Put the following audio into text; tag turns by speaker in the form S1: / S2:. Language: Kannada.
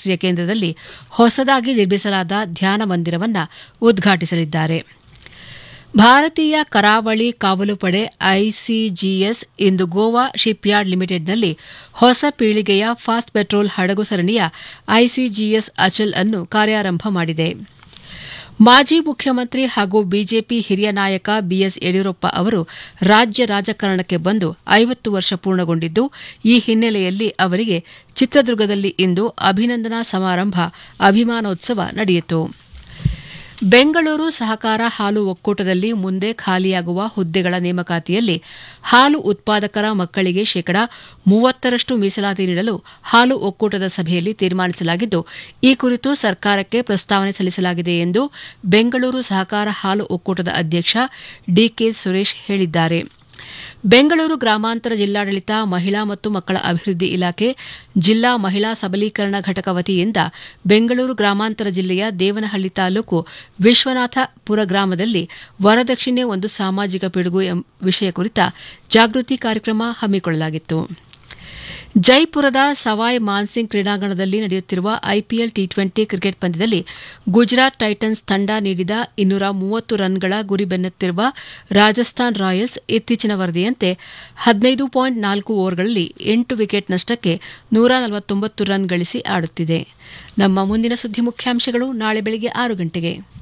S1: ಅಂತಾರಾಷ್ಟೀಯ ಕೇಂದ್ರದಲ್ಲಿ ಹೊಸದಾಗಿ ನಿರ್ಮಿಸಲಾದ ಧ್ಯಾನ ಮಂದಿರವನ್ನು ಉದ್ಘಾಟಿಸಲಿದ್ದಾರೆ ಭಾರತೀಯ ಕರಾವಳಿ ಕಾವಲು ಪಡೆ ಐಸಿಜಿಎಸ್ ಇಂದು ಗೋವಾ ಶಿಪ್ಯಾರ್ಡ್ ಲಿಮಿಟೆಡ್ನಲ್ಲಿ ಹೊಸ ಪೀಳಿಗೆಯ ಫಾಸ್ಟ್ ಪೆಟ್ರೋಲ್ ಹಡಗು ಸರಣಿಯ ಐಸಿಜಿಎಸ್ ಅಚಲ್ ಅನ್ನು ಕಾರ್ಯಾರಂಭ ಮಾಡಿದೆ ಮಾಜಿ ಮುಖ್ಯಮಂತ್ರಿ ಹಾಗೂ ಬಿಜೆಪಿ ಹಿರಿಯ ನಾಯಕ ಬಿಎಸ್ ಯಡಿಯೂರಪ್ಪ ಅವರು ರಾಜ್ಯ ರಾಜಕಾರಣಕ್ಕೆ ಬಂದು ಐವತ್ತು ವರ್ಷ ಪೂರ್ಣಗೊಂಡಿದ್ದು ಈ ಹಿನ್ನೆಲೆಯಲ್ಲಿ ಅವರಿಗೆ ಚಿತ್ರದುರ್ಗದಲ್ಲಿ ಇಂದು ಅಭಿನಂದನಾ ಸಮಾರಂಭ ಅಭಿಮಾನೋತ್ಸವ ನಡೆಯಿತು ಬೆಂಗಳೂರು ಸಹಕಾರ ಹಾಲು ಒಕ್ಕೂಟದಲ್ಲಿ ಮುಂದೆ ಖಾಲಿಯಾಗುವ ಹುದ್ದೆಗಳ ನೇಮಕಾತಿಯಲ್ಲಿ ಹಾಲು ಉತ್ಪಾದಕರ ಮಕ್ಕಳಿಗೆ ಶೇಕಡಾ ಮೂವತ್ತರಷ್ಟು ಮೀಸಲಾತಿ ನೀಡಲು ಹಾಲು ಒಕ್ಕೂಟದ ಸಭೆಯಲ್ಲಿ ತೀರ್ಮಾನಿಸಲಾಗಿದ್ದು ಈ ಕುರಿತು ಸರ್ಕಾರಕ್ಕೆ ಪ್ರಸ್ತಾವನೆ ಸಲ್ಲಿಸಲಾಗಿದೆ ಎಂದು ಬೆಂಗಳೂರು ಸಹಕಾರ ಹಾಲು ಒಕ್ಕೂಟದ ಅಧ್ಯಕ್ಷ ಡಿಕೆ ಸುರೇಶ್ ಹೇಳಿದ್ದಾರೆ ಬೆಂಗಳೂರು ಗ್ರಾಮಾಂತರ ಜಿಲ್ಲಾಡಳಿತ ಮಹಿಳಾ ಮತ್ತು ಮಕ್ಕಳ ಅಭಿವೃದ್ಧಿ ಇಲಾಖೆ ಜಿಲ್ಲಾ ಮಹಿಳಾ ಸಬಲೀಕರಣ ಘಟಕ ವತಿಯಿಂದ ಬೆಂಗಳೂರು ಗ್ರಾಮಾಂತರ ಜಿಲ್ಲೆಯ ದೇವನಹಳ್ಳಿ ತಾಲೂಕು ವಿಶ್ವನಾಥಪುರ ಗ್ರಾಮದಲ್ಲಿ ವರದಕ್ಷಿಣೆ ಒಂದು ಸಾಮಾಜಿಕ ಪಿಡುಗು ವಿಷಯ ಕುರಿತ ಜಾಗೃತಿ ಕಾರ್ಯಕ್ರಮ ಹಮ್ಮಿಕೊಳ್ಳಲಾಗಿತ್ತು ಜೈಪುರದ ಸವಾಯ್ ಮಾನ್ಸಿಂಗ್ ಕ್ರೀಡಾಂಗಣದಲ್ಲಿ ನಡೆಯುತ್ತಿರುವ ಐಪಿಎಲ್ ಟಿ ಟ್ವೆಂಟಿ ಕ್ರಿಕೆಟ್ ಪಂದ್ಯದಲ್ಲಿ ಗುಜರಾತ್ ಟೈಟನ್ಸ್ ತಂಡ ನೀಡಿದ ಇನ್ನೂರ ಮೂವತ್ತು ರನ್ಗಳ ಗುರಿ ಬೆನ್ನತ್ತಿರುವ ರಾಜಸ್ಥಾನ್ ರಾಯಲ್ಸ್ ಇತ್ತೀಚಿನ ವರದಿಯಂತೆ ಹದಿನೈದು ಪಾಯಿಂಟ್ ನಾಲ್ಕು ಓವರ್ಗಳಲ್ಲಿ ಎಂಟು ವಿಕೆಟ್ ನಷ್ಟಕ್ಕೆ ನೂರ ನಲವತ್ತೊಂಬತ್ತು ರನ್ ಗಳಿಸಿ ಆಡುತ್ತಿದೆ ನಮ್ಮ ಮುಂದಿನ ಸುದ್ದಿ ಮುಖ್ಯಾಂಶಗಳು ನಾಳೆ ಬೆಳಗ್ಗೆ ಆರು ಗಂಟೆಗೆ